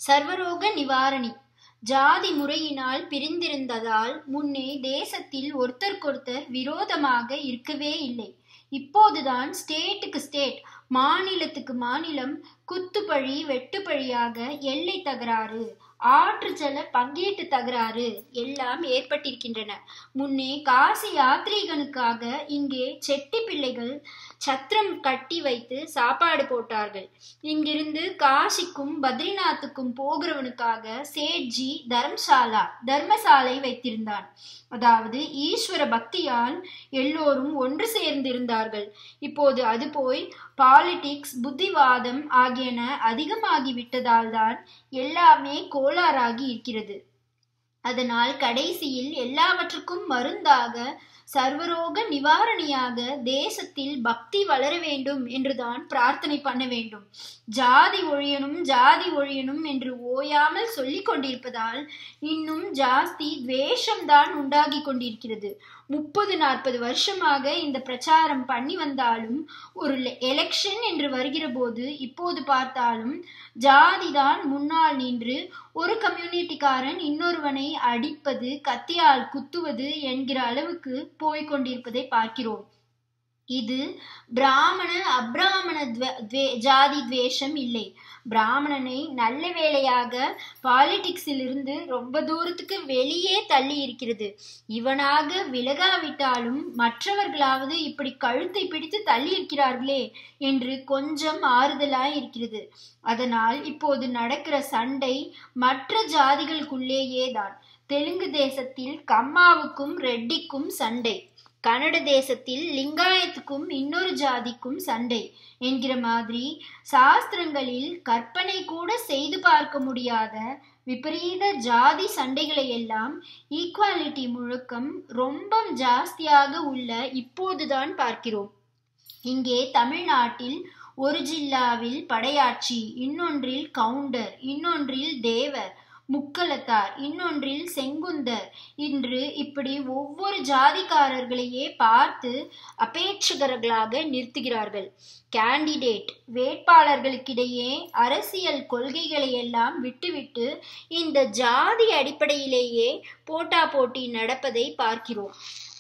சர்வரோக நிவாரணி ஜாதி முறையினால் பிரிந்திருந்ததால் முன்னே தேசத்தில் ஒருத்தருக்கொருத்தர் விரோதமாக இருக்கவே இல்லை இப்போதுதான் ஸ்டேட்டுக்கு ஸ்டேட் மாநிலத்துக்கு மாநிலம் குத்துப்பழி வெட்டுப்பழியாக எல்லை தகராறு ஆற்று ஜல பங்கீட்டு தகராறு எல்லாம் ஏற்பட்டிருக்கின்றன முன்னே காசி யாத்ரீகனுக்காக இங்கே செட்டி பிள்ளைகள் சத்திரம் கட்டி வைத்து சாப்பாடு போட்டார்கள் இங்கிருந்து காசிக்கும் பத்ரிநாத்துக்கும் போகிறவனுக்காக சேட்ஜி தர்மசாலா தர்மசாலை வைத்திருந்தான் அதாவது ஈஸ்வர பக்தியால் எல்லோரும் ஒன்று சேர்ந்திருந்தார்கள் இப்போது அது போய் பாலிடிக்ஸ் புத்திவாதம் ஆகியன அதிகமாகி விட்டதால் தான் எல்லாமே கோளாறாகி இருக்கிறது அதனால் கடைசியில் எல்லாவற்றுக்கும் மருந்தாக சர்வரோக நிவாரணியாக தேசத்தில் பக்தி வளர வேண்டும் என்றுதான் பிரார்த்தனை பண்ண வேண்டும் ஜாதி ஒழியனும் ஜாதி ஒழியனும் என்று ஓயாமல் சொல்லிக் கொண்டிருப்பதால் இன்னும் ஜாஸ்தி துவேஷம்தான் உண்டாகி கொண்டிருக்கிறது முப்பது நாற்பது வருஷமாக இந்த பிரச்சாரம் பண்ணி வந்தாலும் ஒரு எலெக்ஷன் என்று வருகிற போது இப்போது பார்த்தாலும் ஜாதி தான் முன்னால் நின்று ஒரு கம்யூனிட்டிக்காரன் இன்னொருவனை அடிப்பது கத்தியால் குத்துவது என்கிற அளவுக்கு போய்கொண்டிருப்பதை பார்க்கிறோம் இது பிராமண அப்ராமண ஜாதி துவேஷம் இல்லை பிராமணனை நல்ல வேளையாக பாலிடிக்ஸில் இருந்து ரொம்ப தூரத்துக்கு வெளியே தள்ளி இருக்கிறது இவனாக விலகாவிட்டாலும் மற்றவர்களாவது இப்படி கழுத்தை பிடித்து தள்ளி இருக்கிறார்களே என்று கொஞ்சம் ஆறுதலாய் இருக்கிறது அதனால் இப்போது நடக்கிற சண்டை மற்ற ஜாதிகளுக்குள்ளேயே தான் தெலுங்கு தேசத்தில் கம்மாவுக்கும் ரெட்டிக்கும் சண்டை கன்னட தேசத்தில் லிங்காயத்துக்கும் இன்னொரு ஜாதிக்கும் சண்டை என்கிற மாதிரி சாஸ்திரங்களில் கற்பனை கூட செய்து பார்க்க முடியாத விபரீத ஜாதி சண்டைகளை எல்லாம் ஈக்குவாலிட்டி முழக்கம் ரொம்ப ஜாஸ்தியாக உள்ள இப்போதுதான் பார்க்கிறோம் இங்கே தமிழ்நாட்டில் ஒரு ஜில்லாவில் படையாட்சி இன்னொன்றில் கவுண்டர் இன்னொன்றில் தேவர் முக்கலத்தார் இன்னொன்றில் செங்குந்தர் இன்று இப்படி ஒவ்வொரு ஜாதிக்காரர்களையே பார்த்து அபேட்சகர்களாக நிறுத்துகிறார்கள் கேண்டிடேட் வேட்பாளர்களுக்கிடையே அரசியல் கொள்கைகளை எல்லாம் விட்டுவிட்டு இந்த ஜாதி அடிப்படையிலேயே போட்டா போட்டி நடப்பதை பார்க்கிறோம்